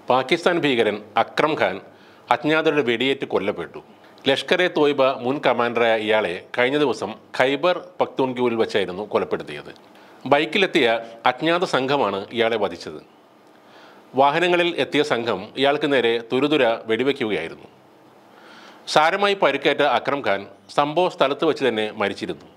പാകിസ്ഥാൻ ഭീകരൻ അക്രം ഖാൻ അജ്ഞാതരുടെ വെടിയേറ്റ് കൊല്ലപ്പെട്ടു ലഷ്കർ എ തോയ്ബ മുൻ കമാൻഡറായ ഇയാളെ കഴിഞ്ഞ ദിവസം ഖൈബർ പക്തൂൺക്യൂവിൽ വെച്ചായിരുന്നു കൊലപ്പെടുത്തിയത് ബൈക്കിലെത്തിയ അജ്ഞാത സംഘമാണ് ഇയാളെ വധിച്ചത് വാഹനങ്ങളിൽ എത്തിയ സംഘം ഇയാൾക്ക് നേരെ തുരുതുര വെടിവെക്കുകയായിരുന്നു സാരമായി പരിക്കേറ്റ അക്രം ഖാൻ സംഭവ സ്ഥലത്ത് വെച്ച് തന്നെ മരിച്ചിരുന്നു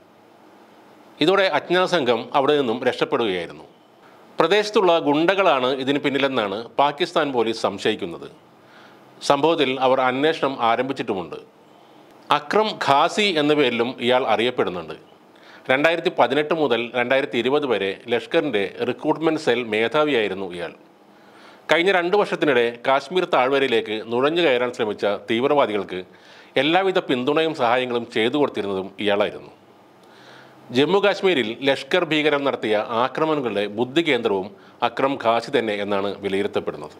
ഇതോടെ അജ്ഞാത സംഘം അവിടെ നിന്നും രക്ഷപ്പെടുകയായിരുന്നു പ്രദേശത്തുള്ള ഗുണ്ടകളാണ് ഇതിന് പിന്നിലെന്നാണ് പാകിസ്ഥാൻ പോലീസ് സംശയിക്കുന്നത് സംഭവത്തിൽ അവർ അന്വേഷണം ആരംഭിച്ചിട്ടുമുണ്ട് അക്രം ഖാസി എന്ന പേരിലും ഇയാൾ അറിയപ്പെടുന്നുണ്ട് രണ്ടായിരത്തി പതിനെട്ട് മുതൽ രണ്ടായിരത്തി ഇരുപത് വരെ ലഷ്കറിൻ്റെ റിക്രൂട്ട്മെൻറ്റ് സെൽ മേധാവിയായിരുന്നു ഇയാൾ കഴിഞ്ഞ രണ്ട് വർഷത്തിനിടെ കാശ്മീർ താഴ്വരയിലേക്ക് നുഴഞ്ഞു കയറാൻ ശ്രമിച്ച തീവ്രവാദികൾക്ക് എല്ലാവിധ പിന്തുണയും സഹായങ്ങളും ചെയ്തു കൊടുത്തിരുന്നതും ഇയാളായിരുന്നു ജമ്മു കാശ്മീരിൽ ലഷ്കർ ഭീകരം നടത്തിയ ആക്രമണങ്ങളുടെ ബുദ്ധി കേന്ദ്രവും അക്രം ഖാസി തന്നെ എന്നാണ് വിലയിരുത്തപ്പെടുന്നത്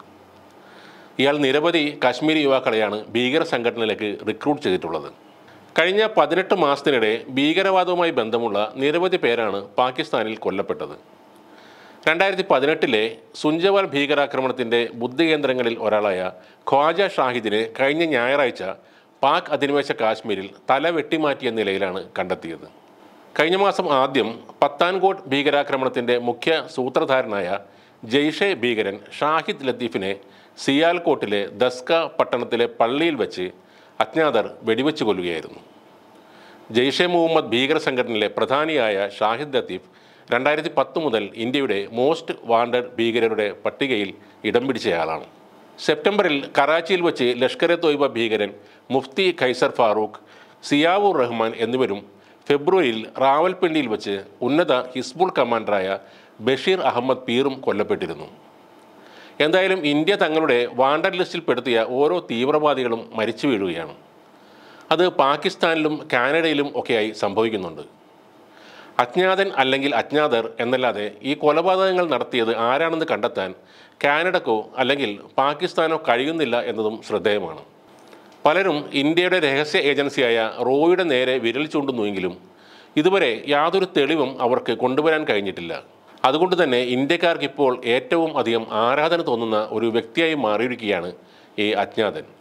ഇയാൾ നിരവധി കാശ്മീരി യുവാക്കളെയാണ് ഭീകര സംഘടനയിലേക്ക് റിക്രൂട്ട് ചെയ്തിട്ടുള്ളത് കഴിഞ്ഞ പതിനെട്ട് മാസത്തിനിടെ ഭീകരവാദവുമായി ബന്ധമുള്ള നിരവധി പേരാണ് പാകിസ്ഥാനിൽ കൊല്ലപ്പെട്ടത് രണ്ടായിരത്തി പതിനെട്ടിലെ സുഞ്ചവാൽ ഭീകരാക്രമണത്തിൻ്റെ ബുദ്ധികേന്ദ്രങ്ങളിൽ ഒരാളായ ഖ്വാജ ഷാഹിദിനെ കഴിഞ്ഞ ഞായറാഴ്ച പാക് അധിനിവേശ കാശ്മീരിൽ തല വെട്ടിമാറ്റിയ നിലയിലാണ് കണ്ടെത്തിയത് കഴിഞ്ഞ മാസം ആദ്യം പത്താൻകോട്ട് ഭീകരാക്രമണത്തിൻ്റെ മുഖ്യ സൂത്രധാരനായ ജെയ്ഷെ ഭീകരൻ ഷാഹിദ് ലത്തീഫിനെ സിയാൽകോട്ടിലെ ദസ്ക പട്ടണത്തിലെ പള്ളിയിൽ വെച്ച് അജ്ഞാതർ വെടിവെച്ച് കൊല്ലുകയായിരുന്നു ജെയ്ഷെ മുഹമ്മദ് ഭീകര സംഘടനയിലെ പ്രധാനിയായ ഷാഹിദ് ലത്തീഫ് രണ്ടായിരത്തി പത്ത് മുതൽ ഇന്ത്യയുടെ മോസ്റ്റ് വാണ്ടഡ് ഭീകരരുടെ പട്ടികയിൽ ഇടം പിടിച്ചയാളാണ് സെപ്റ്റംബറിൽ കറാച്ചിയിൽ വെച്ച് ലഷ്കർ എ തോയ്ബ ഭീകരൻ മുഫ്തി ഖൈസർ ഫാറൂഖ് സിയാവൂർ റഹ്മാൻ എന്നിവരും ഫെബ്രുവരിയിൽ റാവൽപിണ്ടിയിൽ വെച്ച് ഉന്നത ഹിസ്ബുൾ കമാൻഡറായ ബഷീർ അഹമ്മദ് പീറും കൊല്ലപ്പെട്ടിരുന്നു എന്തായാലും ഇന്ത്യ തങ്ങളുടെ വാണ്ടഡ് ലിസ്റ്റിൽ പെടുത്തിയ ഓരോ തീവ്രവാദികളും മരിച്ചു വീഴുകയാണ് അത് പാകിസ്ഥാനിലും കാനഡയിലും ഒക്കെയായി സംഭവിക്കുന്നുണ്ട് അജ്ഞാതൻ അല്ലെങ്കിൽ അജ്ഞാതർ എന്നല്ലാതെ ഈ കൊലപാതകങ്ങൾ നടത്തിയത് ആരാണെന്ന് കണ്ടെത്താൻ കാനഡക്കോ അല്ലെങ്കിൽ പാകിസ്ഥാനോ കഴിയുന്നില്ല എന്നതും ശ്രദ്ധേയമാണ് പലരും ഇന്ത്യയുടെ രഹസ്യ ഏജൻസിയായ റോയുടെ നേരെ വിരൽ ചൂണ്ടുന്നുവെങ്കിലും ഇതുവരെ യാതൊരു തെളിവും അവർക്ക് കൊണ്ടുവരാൻ കഴിഞ്ഞിട്ടില്ല അതുകൊണ്ട് തന്നെ ഇന്ത്യക്കാർക്ക് ഇപ്പോൾ ഏറ്റവും അധികം ആരാധന തോന്നുന്ന ഒരു വ്യക്തിയായി മാറിയിരിക്കുകയാണ് ഈ അജ്ഞാതൻ